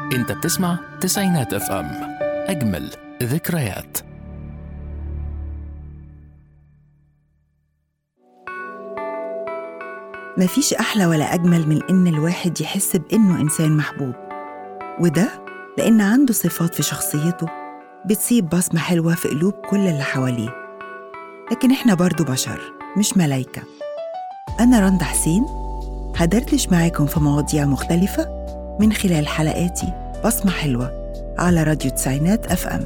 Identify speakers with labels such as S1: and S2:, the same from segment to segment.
S1: انت بتسمع تسعينات اف ام اجمل ذكريات
S2: مفيش أحلى ولا أجمل من إن الواحد يحس بإنه إنسان محبوب وده لأن عنده صفات في شخصيته بتسيب بصمة حلوة في قلوب كل اللي حواليه لكن إحنا برضو بشر مش ملايكة أنا رندا حسين هدردش معاكم في مواضيع مختلفة من خلال حلقاتي بصمة حلوة على راديو تسعينات أف أم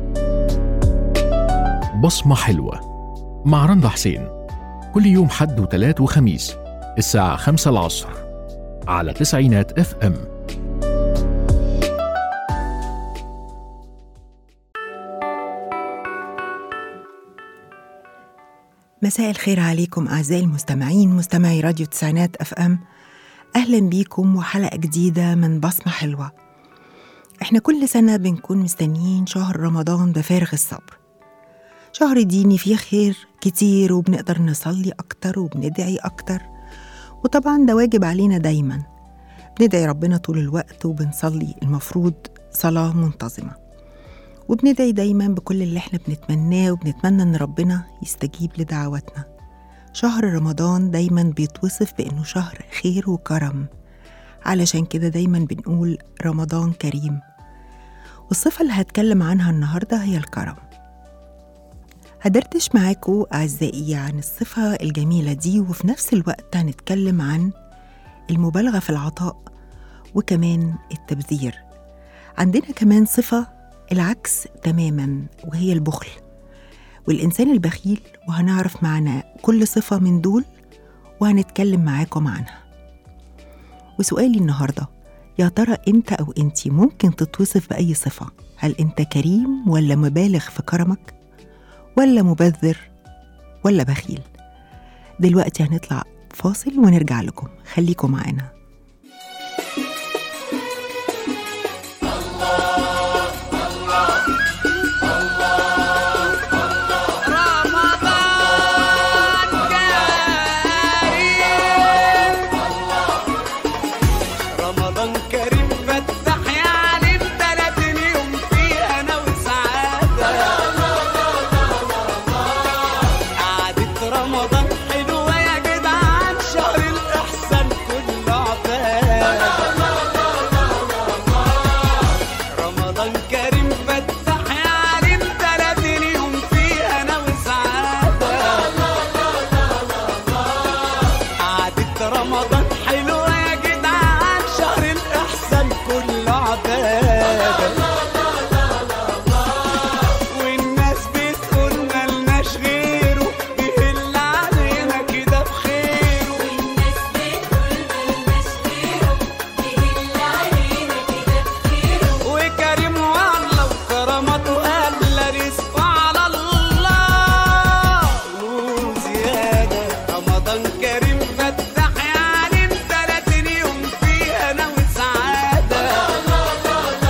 S1: بصمة حلوة مع رندا حسين كل يوم حد وتلات وخميس الساعة خمسة العصر على تسعينات اف ام
S2: مساء الخير عليكم أعزائي المستمعين مستمعي راديو تسعينات أف أم أهلا بيكم وحلقة جديدة من بصمة حلوة إحنا كل سنة بنكون مستنيين شهر رمضان بفارغ الصبر شهر ديني فيه خير كتير وبنقدر نصلي أكتر وبندعي أكتر وطبعا ده واجب علينا دايما بندعي ربنا طول الوقت وبنصلي المفروض صلاة منتظمة وبندعي دايما بكل اللي احنا بنتمناه وبنتمنى ان ربنا يستجيب لدعواتنا شهر رمضان دايما بيتوصف بانه شهر خير وكرم علشان كده دايما بنقول رمضان كريم والصفة اللي هتكلم عنها النهاردة هي الكرم هدردش معاكم أعزائي عن الصفة الجميلة دي وفي نفس الوقت هنتكلم عن المبالغة في العطاء وكمان التبذير عندنا كمان صفة العكس تماما وهي البخل والإنسان البخيل وهنعرف معنا كل صفة من دول وهنتكلم معاكم عنها وسؤالي النهاردة يا ترى أنت أو أنتي ممكن تتوصف بأي صفة هل أنت كريم ولا مبالغ في كرمك ولا مبذر ولا بخيل دلوقتي هنطلع فاصل ونرجع لكم خليكم معانا
S3: رمضان كريم فتح يا عليم تلاتين يوم فيه انا وسعادة قعدة رمضان حلوة يا جدعان شهر الإحسان كله عباد رمضان كريم فتح يا عليم تلاتين يوم فيه انا وسعادة قعدة رمضان حلوة يا جدعان شهر الإحسان كله عبادة والناس بتقول ملناش غيره بيهل علينا كده بخيره
S4: والناس بتقول ملناش غيره بيهل علينا كده بخيره
S3: وكريم والله وكرامته أغلى رزقه على الله نور زيادة رمضان كريم فتح يا عليم تلاتين يوم فيه أنا وسعادة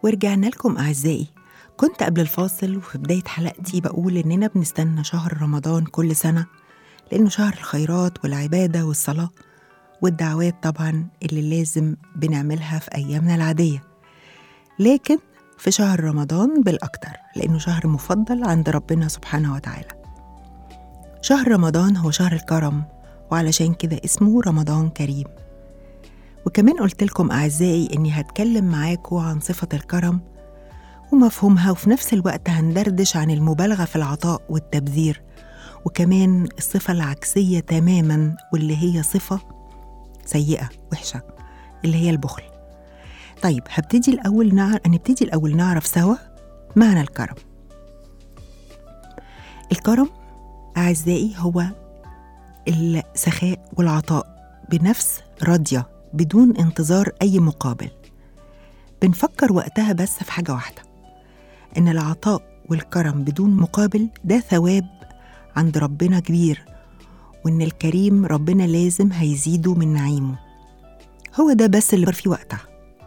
S2: ورجعنا لكم أعزائي كنت قبل الفاصل وفي بداية حلقتي بقول إننا بنستنى شهر رمضان كل سنة لأنه شهر الخيرات والعبادة والصلاة والدعوات طبعا اللي لازم بنعملها في أيامنا العادية لكن في شهر رمضان بالأكتر لأنه شهر مفضل عند ربنا سبحانه وتعالى شهر رمضان هو شهر الكرم وعلشان كده اسمه رمضان كريم وكمان قلت لكم أعزائي إني هتكلم معاكم عن صفة الكرم ومفهومها وفي نفس الوقت هندردش عن المبالغة في العطاء والتبذير وكمان الصفة العكسية تماما واللي هي صفة سيئة وحشة اللي هي البخل طيب هبتدي الأول نعرف هنبتدي الأول نعرف سوا معنى الكرم الكرم أعزائي هو السخاء والعطاء بنفس راضية بدون انتظار أي مقابل بنفكر وقتها بس في حاجة واحدة إن العطاء والكرم بدون مقابل ده ثواب عند ربنا كبير وإن الكريم ربنا لازم هيزيده من نعيمه هو ده بس اللي فيه وقتها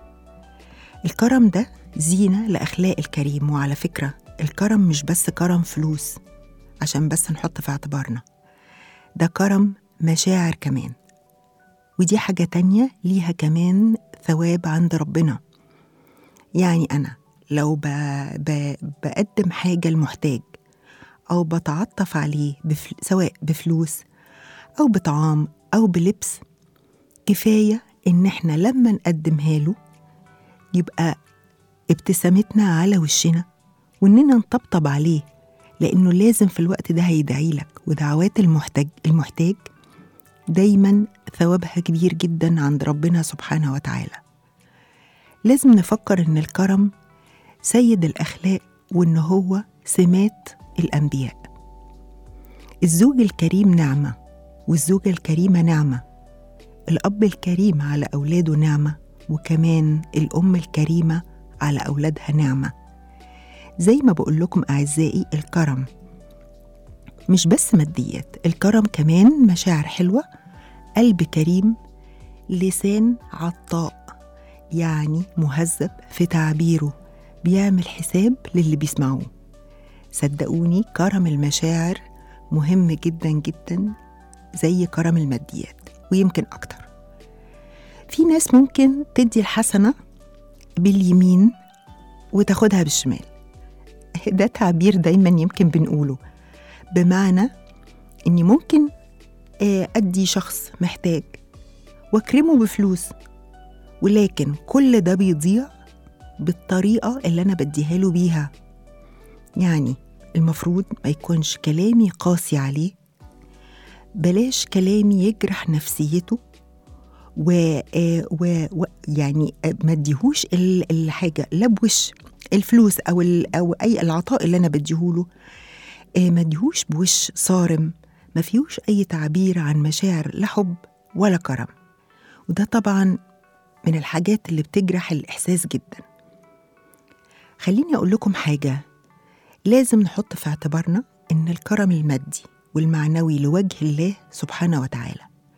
S2: الكرم ده زينة لأخلاق الكريم وعلى فكرة الكرم مش بس كرم فلوس عشان بس نحط في اعتبارنا ده كرم مشاعر كمان ودي حاجة تانية ليها كمان ثواب عند ربنا يعني أنا لو ب... ب... بقدم حاجة لمحتاج أو بتعطف عليه بفل... سواء بفلوس أو بطعام أو بلبس كفاية إن إحنا لما نقدمها له يبقى ابتسامتنا على وشنا وإننا نطبطب عليه لأنه لازم في الوقت ده هيدعي لك ودعوات المحتاج المحتاج دايما ثوابها كبير جدا عند ربنا سبحانه وتعالى لازم نفكر إن الكرم سيد الأخلاق وإن هو سمات الأنبياء الزوج الكريم نعمة والزوجة الكريمة نعمة الأب الكريم على أولاده نعمة وكمان الأم الكريمة على أولادها نعمة زي ما بقول لكم أعزائي الكرم مش بس ماديات الكرم كمان مشاعر حلوة قلب كريم لسان عطاء يعني مهذب في تعبيره بيعمل حساب للي بيسمعوه صدقوني كرم المشاعر مهم جدا جدا زي كرم الماديات ويمكن أكتر في ناس ممكن تدي الحسنة باليمين وتاخدها بالشمال ده تعبير دايما يمكن بنقوله بمعنى اني ممكن آه، ادي شخص محتاج واكرمه بفلوس ولكن كل ده بيضيع بالطريقه اللي انا بديها له بيها يعني المفروض ما يكونش كلامي قاسي عليه بلاش كلامي يجرح نفسيته و, آه، و... و... يعني آه، ما اديهوش ال- الحاجه لا بوش الفلوس او ال... او اي العطاء اللي انا بديهوله آه، ما اديهوش بوش صارم ما فيهوش اي تعبير عن مشاعر لا حب ولا كرم وده طبعا من الحاجات اللي بتجرح الاحساس جدا خليني اقول لكم حاجه لازم نحط في اعتبارنا ان الكرم المادي والمعنوي لوجه الله سبحانه وتعالى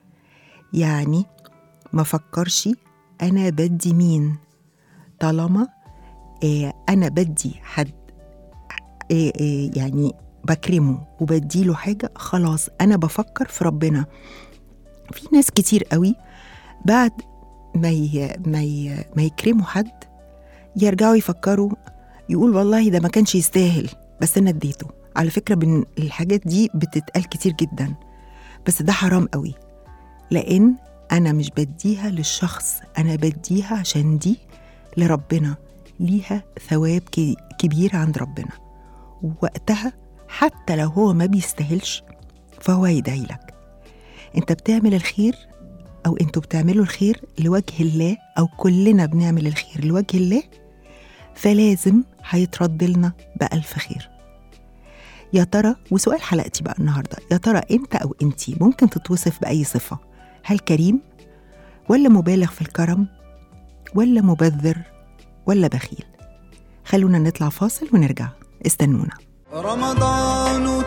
S2: يعني ما فكرش انا بدي مين طالما آه، انا بدي حد آه، آه، يعني بكرمه وبديله حاجه خلاص انا بفكر في ربنا في ناس كتير قوي بعد ما ي... ما ي... ما يكرموا حد يرجعوا يفكروا يقول والله ده ما كانش يستاهل بس انا اديته على فكره بن... الحاجات دي بتتقال كتير جدا بس ده حرام قوي لان انا مش بديها للشخص انا بديها عشان دي لربنا ليها ثواب ك- كبير عند ربنا ووقتها حتى لو هو ما بيستاهلش فهو يدعي لك انت بتعمل الخير او انتوا بتعملوا الخير لوجه الله او كلنا بنعمل الخير لوجه الله فلازم هيترد لنا بألف خير يا ترى وسؤال حلقتي بقى النهارده يا ترى انت او انتي ممكن تتوصف بأي صفة هل كريم ولا مبالغ في الكرم ولا مبذر ولا بخيل خلونا نطلع فاصل ونرجع استنونا
S3: رمضان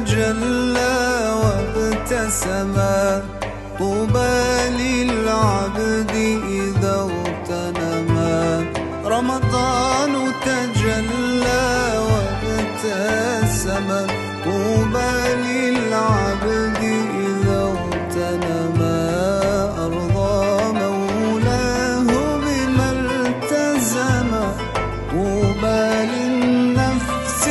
S3: تجلى وابتسما طوبى للعبد إذا اغتنما رمضان
S5: السماء طوبى للعبد إذا اغتنما أرضى مولاه بما التزم طوبى للنفس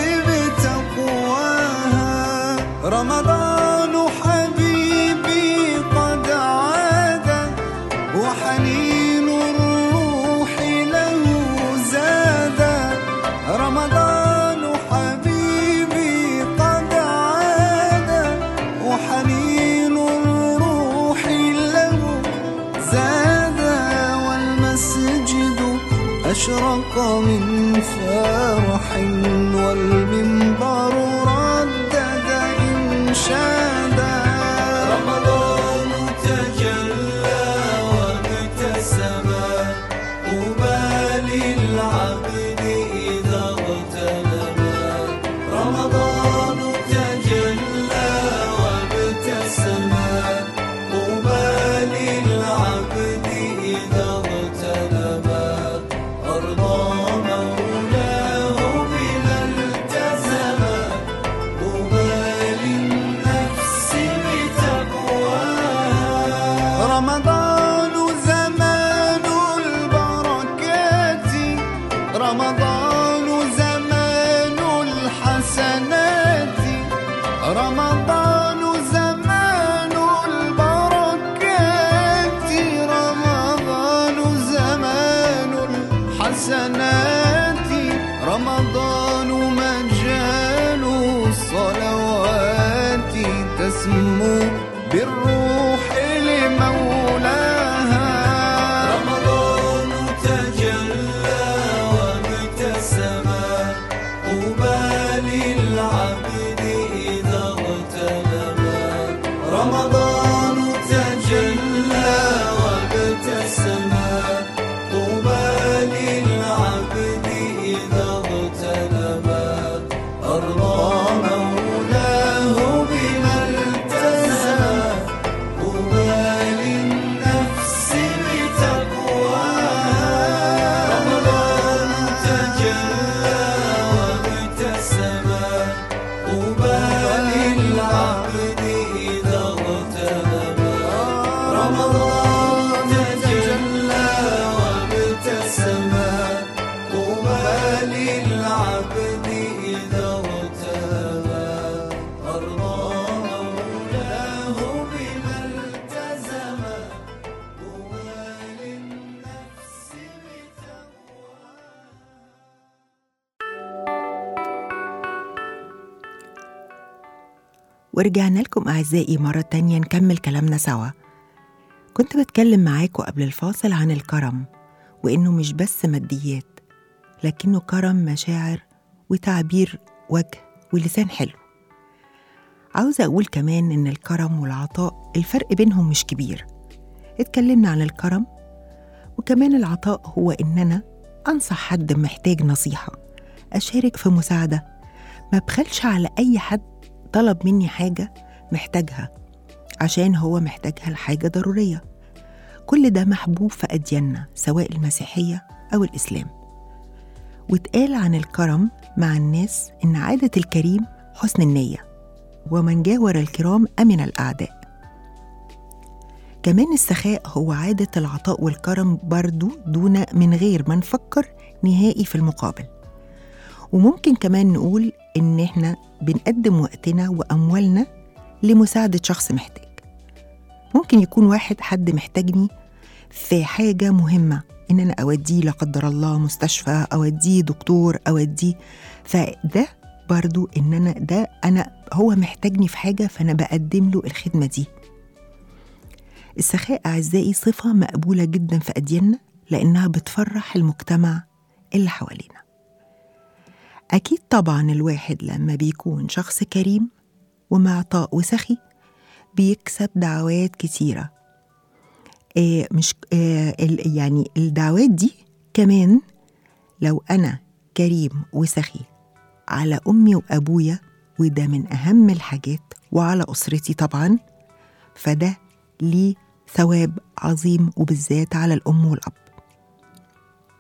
S5: بتقواها رمضان حبيبي قد عاد وحنين الروح له زاد رمضان حبيبي قد عاد وحنين الروح له زاد والمسجد أشرق من فرح والمنبر ردد إنشادا رمضان تجلى وابتسما طوبى للعبد إذا اغتنما رمضان تجلى وابتسما طوبى للعبد إذا اغتنما أرضى مولاه بما التزما طوبى للنفس بتقواها رمضان زمان البركات رمضان زمان الحسنات رمضان زمان البركات رمضان زمان الحسنات رمضان مجال الصلوات تسمو بالروح لمولاها رمضان تجلى وابتسما طوبى للعبد إذا اغتنما رمضان تجلى وابتسما طوبى للعبد إذا اغتنما أرضى مولاه بما التزم طوبى للنفس بتقواها رمضان تجلى وابتسما طوبى للعبد إذا اغتنما رمضان تجلى وابتسما طوبى للعبد إذا اغتنما أرضى مولاه بما التزم طوبى للنفس بتقواها
S2: ورجعنا لكم أعزائي مرة تانية نكمل كلامنا سوا كنت بتكلم معاكم قبل الفاصل عن الكرم وإنه مش بس ماديات لكنه كرم مشاعر وتعبير وجه ولسان حلو عاوزة أقول كمان إن الكرم والعطاء الفرق بينهم مش كبير اتكلمنا عن الكرم وكمان العطاء هو إن أنا أنصح حد محتاج نصيحة أشارك في مساعدة ما بخلش على أي حد طلب مني حاجة محتاجها عشان هو محتاجها لحاجة ضرورية كل ده محبوب في أدياننا سواء المسيحية أو الإسلام واتقال عن الكرم مع الناس إن عادة الكريم حسن النية ومن جاور الكرام أمن الأعداء كمان السخاء هو عادة العطاء والكرم برضو دون من غير ما نفكر نهائي في المقابل وممكن كمان نقول إن إحنا بنقدم وقتنا وأموالنا لمساعدة شخص محتاج ممكن يكون واحد حد محتاجني في حاجة مهمة إن أنا أوديه لا قدر الله مستشفى أوديه دكتور أوديه فده برضو إن أنا ده أنا هو محتاجني في حاجة فأنا بقدم له الخدمة دي السخاء أعزائي صفة مقبولة جدا في أدياننا لأنها بتفرح المجتمع اللي حوالينا أكيد طبعا الواحد لما بيكون شخص كريم ومعطاء وسخي بيكسب دعوات كتيرة آه مش آه ال- يعني الدعوات دي كمان لو أنا كريم وسخي على أمي وأبويا وده من أهم الحاجات وعلى أسرتي طبعا فده ليه ثواب عظيم وبالذات على الأم والأب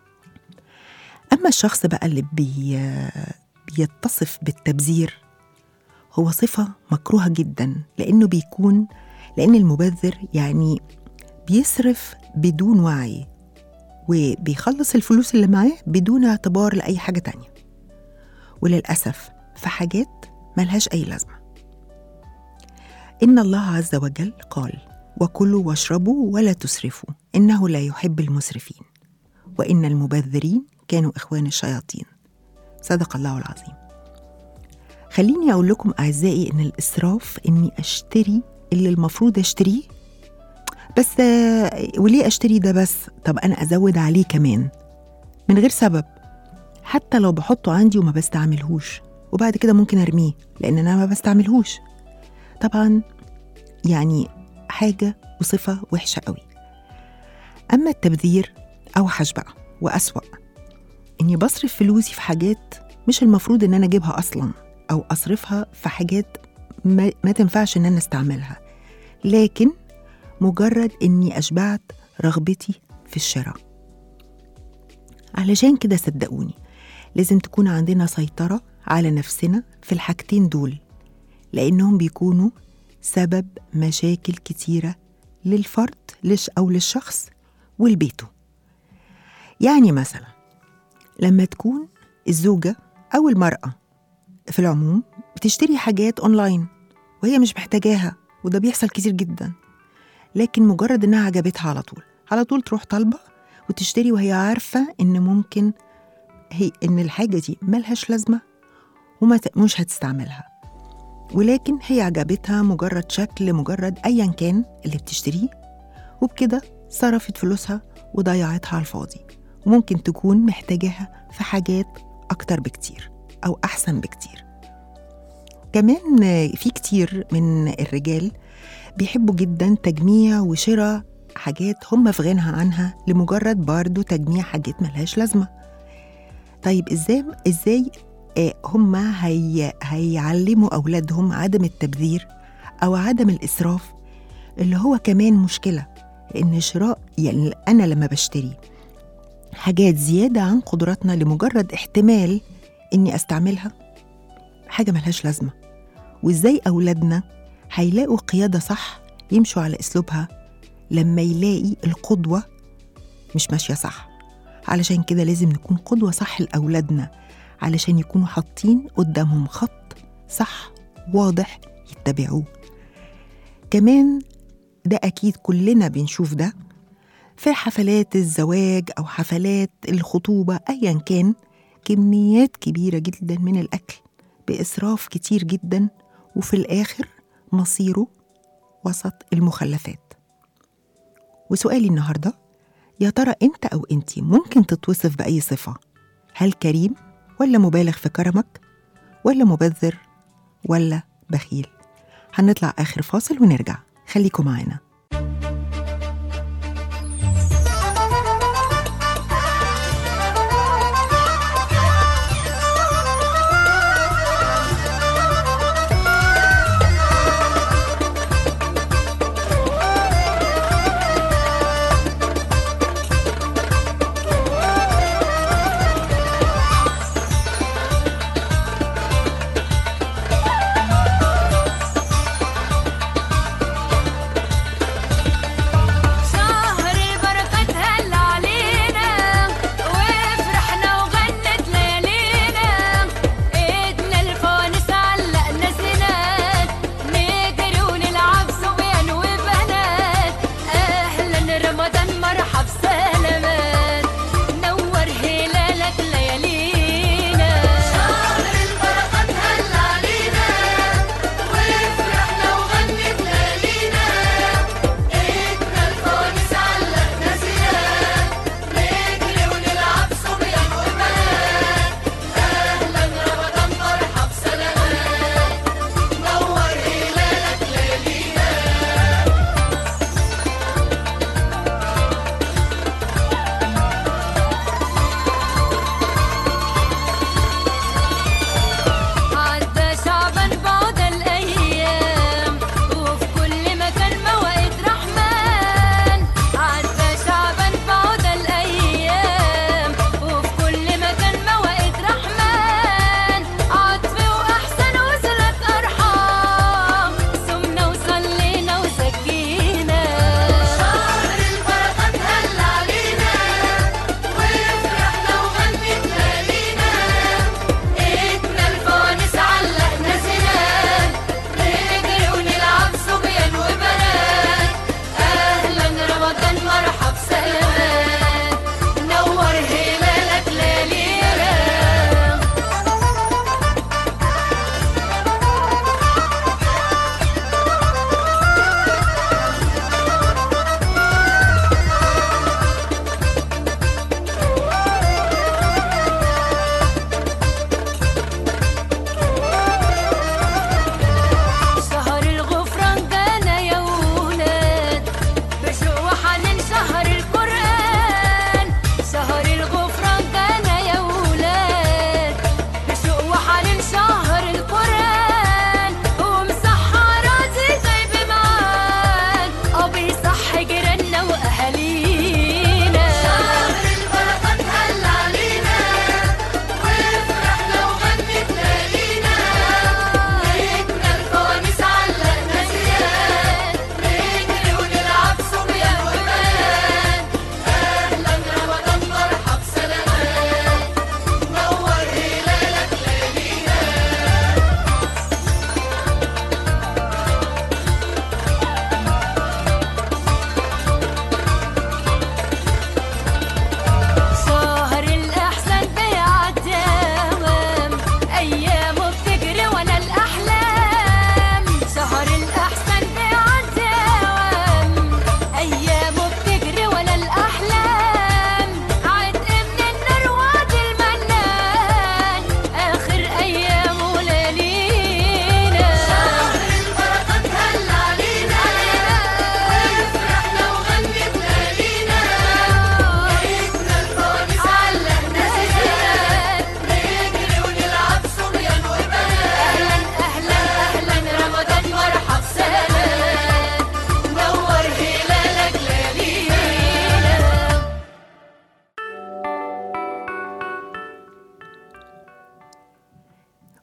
S2: أما الشخص بقى اللي بي بيتصف بالتبذير هو صفة مكروهة جدا لأنه بيكون لأن المبذر يعني بيصرف بدون وعي وبيخلص الفلوس اللي معاه بدون اعتبار لأي حاجة تانية وللأسف في حاجات ملهاش أي لازمة إن الله عز وجل قال وكلوا واشربوا ولا تسرفوا إنه لا يحب المسرفين وإن المبذرين كانوا إخوان الشياطين صدق الله العظيم خليني أقول لكم أعزائي إن الإسراف إني أشتري اللي المفروض أشتريه بس آه، وليه أشتري ده بس طب أنا أزود عليه كمان من غير سبب حتى لو بحطه عندي وما بستعملهوش وبعد كده ممكن أرميه لأن أنا ما بستعملهوش طبعا يعني حاجة وصفة وحشة قوي أما التبذير أوحش بقى وأسوأ إني بصرف فلوسي في حاجات مش المفروض إن أنا أجيبها أصلا أو أصرفها في حاجات ما, ما تنفعش إن أنا أستعملها لكن مجرد إني أشبعت رغبتي في الشراء علشان كده صدقوني لازم تكون عندنا سيطرة على نفسنا في الحاجتين دول لأنهم بيكونوا سبب مشاكل كتيرة للفرد لش أو للشخص ولبيته يعني مثلا لما تكون الزوجة أو المرأة في العموم بتشتري حاجات أونلاين وهي مش محتاجاها وده بيحصل كتير جدا لكن مجرد إنها عجبتها على طول على طول تروح طالبة وتشتري وهي عارفة إن ممكن هي إن الحاجة دي ملهاش لازمة وما ت- مش هتستعملها ولكن هي عجبتها مجرد شكل مجرد أيا كان اللي بتشتريه وبكده صرفت فلوسها وضيعتها على الفاضي وممكن تكون محتاجاها في حاجات أكتر بكتير أو أحسن بكتير كمان في كتير من الرجال بيحبوا جدا تجميع وشراء حاجات هم في غنى عنها لمجرد برضو تجميع حاجات ملهاش لازمة طيب ازاي ازاي آه، هم هي هيعلموا أولادهم عدم التبذير أو عدم الإسراف اللي هو كمان مشكلة لأن شراء يعني أنا لما بشتري حاجات زيادة عن قدراتنا لمجرد احتمال إني أستعملها حاجة ملهاش لازمة وإزاي أولادنا هيلاقوا قيادة صح يمشوا على أسلوبها لما يلاقي القدوة مش ماشية صح علشان كده لازم نكون قدوة صح لأولادنا علشان يكونوا حاطين قدامهم خط صح واضح يتبعوه كمان ده أكيد كلنا بنشوف ده في حفلات الزواج أو حفلات الخطوبة أيا كان كميات كبيرة جدا من الأكل بإسراف كتير جدا وفي الآخر مصيره وسط المخلفات وسؤالي النهاردة يا ترى أنت أو أنتي ممكن تتوصف بأي صفة هل كريم ولا مبالغ في كرمك ولا مبذر ولا بخيل هنطلع آخر فاصل ونرجع خليكم معانا
S5: يا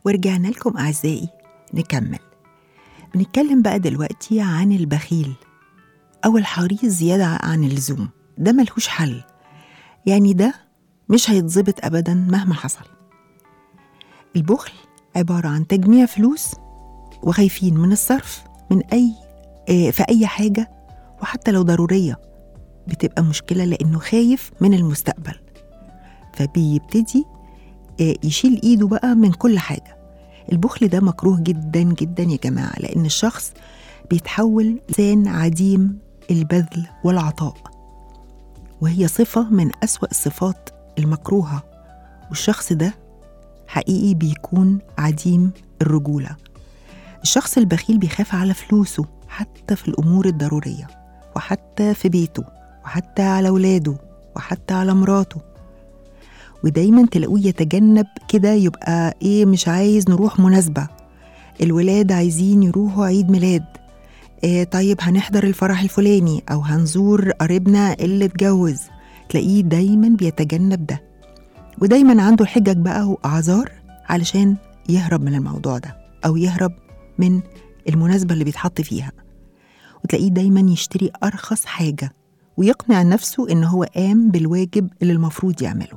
S2: ورجعنا لكم أعزائي نكمل بنتكلم بقى دلوقتي عن البخيل أو الحريص زيادة عن اللزوم ده ملهوش حل يعني ده مش هيتظبط أبدا مهما حصل البخل عبارة عن تجميع فلوس وخايفين من الصرف من أي آه، في أي حاجة وحتى لو ضرورية بتبقى مشكلة لأنه خايف من المستقبل فبيبتدي آه، يشيل إيده بقى من كل حاجة البخل ده مكروه جدا جدا يا جماعة لأن الشخص بيتحول إنسان عديم البذل والعطاء وهي صفة من أسوأ الصفات المكروهة والشخص ده حقيقي بيكون عديم الرجولة الشخص البخيل بيخاف على فلوسه حتى في الأمور الضرورية وحتى في بيته وحتى على ولاده وحتى على مراته ودايما تلاقوه يتجنب كده يبقى ايه مش عايز نروح مناسبة الولاد عايزين يروحوا عيد ميلاد إيه طيب هنحضر الفرح الفلاني أو هنزور قريبنا اللي اتجوز تلاقيه دايما بيتجنب ده ودايما عنده حجج بقى وأعذار علشان يهرب من الموضوع ده أو يهرب من المناسبة اللي بيتحط فيها وتلاقيه دايما يشتري أرخص حاجة ويقنع نفسه إن هو قام بالواجب اللي المفروض يعمله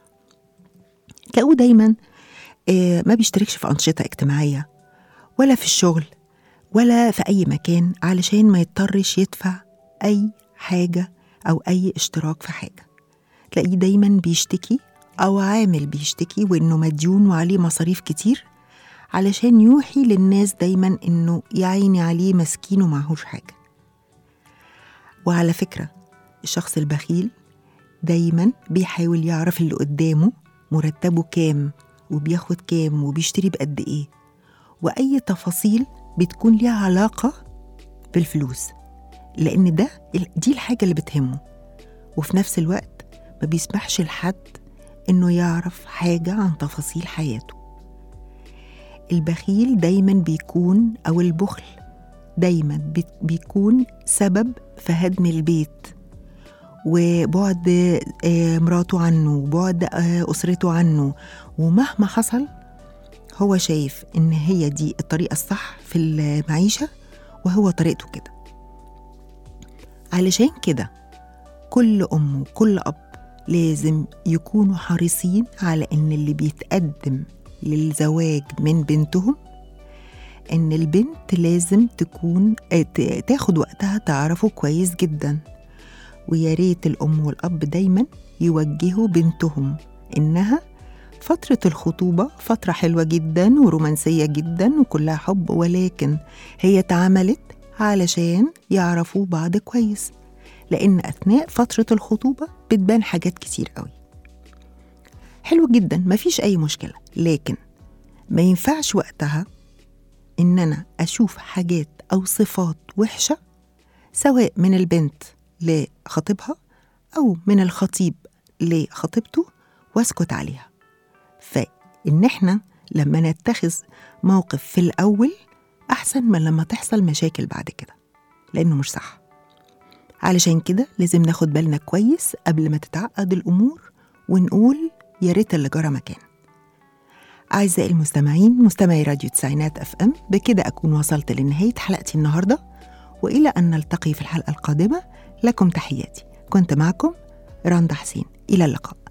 S2: تلاقوه دايما آه، ما بيشتركش في أنشطة اجتماعية ولا في الشغل ولا في أي مكان علشان ما يضطرش يدفع أي حاجة أو أي اشتراك في حاجة تلاقيه دايما بيشتكي أو عامل بيشتكي وإنه مديون وعليه مصاريف كتير علشان يوحي للناس دايما إنه يا عيني عليه مسكين ومعهوش حاجة وعلى فكرة الشخص البخيل دايما بيحاول يعرف اللي قدامه مرتبه كام وبياخد كام وبيشتري بقد ايه واي تفاصيل بتكون ليها علاقه بالفلوس لان ده دي الحاجه اللي بتهمه وفي نفس الوقت ما بيسمحش لحد انه يعرف حاجه عن تفاصيل حياته البخيل دايما بيكون او البخل دايما بي- بيكون سبب في هدم البيت وبعد آه، مراته عنه وبعد آه، أسرته عنه ومهما حصل هو شايف إن هي دي الطريقة الصح في المعيشة وهو طريقته كده علشان كده كل أم وكل أب لازم يكونوا حريصين على إن اللي بيتقدم للزواج من بنتهم إن البنت لازم تكون آه، ت- تاخد وقتها تعرفه كويس جدا ويا ريت الأم والأب دايما يوجهوا بنتهم إنها فترة الخطوبة فترة حلوة جدا ورومانسية جدا وكلها حب ولكن هي اتعملت علشان يعرفوا بعض كويس لأن أثناء فترة الخطوبة بتبان حاجات كتير قوي حلو جدا مفيش أي مشكلة لكن ما ينفعش وقتها إن أنا أشوف حاجات أو صفات وحشة سواء من البنت لخطيبها أو من الخطيب لخطيبته واسكت عليها فإن إحنا لما نتخذ موقف في الأول أحسن من لما تحصل مشاكل بعد كده لأنه مش صح علشان كده لازم ناخد بالنا كويس قبل ما تتعقد الأمور ونقول يا ريت اللي جرى مكان أعزائي المستمعين مستمعي راديو تسعينات أف أم بكده أكون وصلت لنهاية حلقتي النهاردة وإلى أن نلتقي في الحلقة القادمة لكم تحياتي كنت معكم رندا حسين إلى اللقاء